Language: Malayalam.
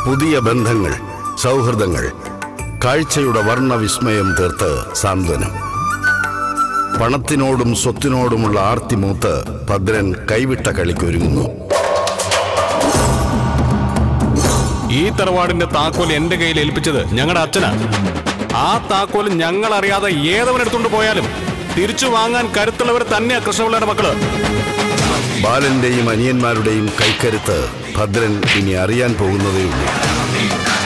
പുതിയ ബന്ധങ്ങൾ സൗഹൃദങ്ങൾ കാഴ്ചയുടെ വർണ്ണവിസ്മയം തീർത്ത് സാന്ത്വനം പണത്തിനോടും സ്വത്തിനോടുമുള്ള ആർത്തിമൂത്ത് ഭദ്രൻ കൈവിട്ട കളിക്കൊരുങ്ങുന്നു ഈ തറവാടിന്റെ താക്കോൽ എന്റെ കയ്യിൽ ഏൽപ്പിച്ചത് ഞങ്ങളുടെ അച്ഛനാ ആ താക്കോൽ ഞങ്ങൾ അറിയാതെ ഏതവൻ എടുത്തുകൊണ്ട് പോയാലും തിരിച്ചു വാങ്ങാൻ കരുത്തുള്ളവർ തന്നെയാ കൃഷ്ണപിള്ളയുടെ മക്കള് ബാലന്റെയും അനിയന്മാരുടെയും കൈക്കരുത്ത് ഭദ്രൻ ഇനി അറിയാൻ പോകുന്നതേയുള്ളൂ